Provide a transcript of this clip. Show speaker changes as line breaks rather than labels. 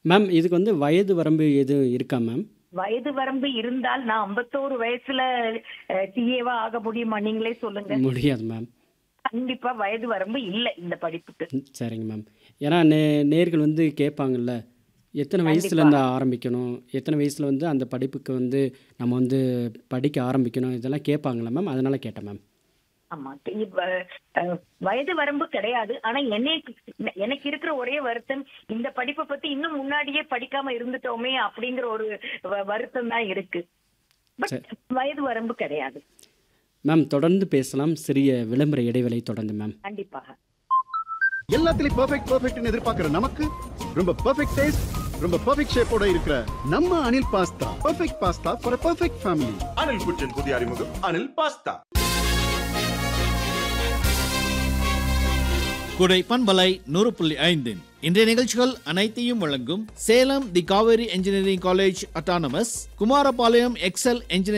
ma'am இதுக்கு வந்து வயது வரம்பு எதுவும் இருக்கா மேம்
வயது வரம்பு இருந்தால் நான் ஐம்பத்தோரு வயசுல டிஏவா ஆக முடியுமா நீங்களே சொல்லுங்க
முடியாது மேம்
கண்டிப்பா வயது வரம்பு இல்ல இந்த படிப்புக்கு
ம், சரிங்க மேம் ஏன்னா நே நேர்கள் வந்து கேட்பாங்கல்ல எத்தனை வயசுலேருந்து ஆரம்பிக்கணும் எத்தனை வயசில் வந்து அந்த படிப்புக்கு வந்து நம்ம வந்து படிக்க ஆரம்பிக்கணும் இதெல்லாம் கேட்பாங்களா மேம் அதனால் கேட்டேன் மேம்
ஆமா இப்ப, அஹ், வயது வரம்பு கிடையாது ஆனா என்னை எனக்கு இருக்கிற ஒரே வருத்தம் இந்த படிப்பை பத்தி இன்னும் முன்னாடியே படிக்காம இருந்துட்டோமே அப்படிங்கிற ஒரு வ- வருத்தம் தான் இருக்கு பட் வயது வரம்பு கிடையாது
மேம் தொடர்ந்து பேசலாம் சிறிய விளம்பர இடைவேளை தொடர்ந்து மேம்
கண்டிப்பாக
எல்லாத்துலயும் பெர்ஃபெக்ட் பெர்ஃபெக்ட்னு எதிர்பார்க்கிற நமக்கு ரொம்ப பெர்ஃபெக்ட் டேஸ்ட் ரொம்ப பெர்ஃபெக்ட் ஷேப்போட இருக்கிற நம்ம Anil pasta perfect pasta for perfect family
Anil குச்சன் புதிய அறிமுகம் அனில் பாஸ்தா
குடை பண்பலை நூறு புள்ளி ஐந்து இன்றைய நிகழ்ச்சிகள் அனைத்தையும் வழங்கும் Salem the Kaveri engineering college autonomous Kumarapalayam Excel engineering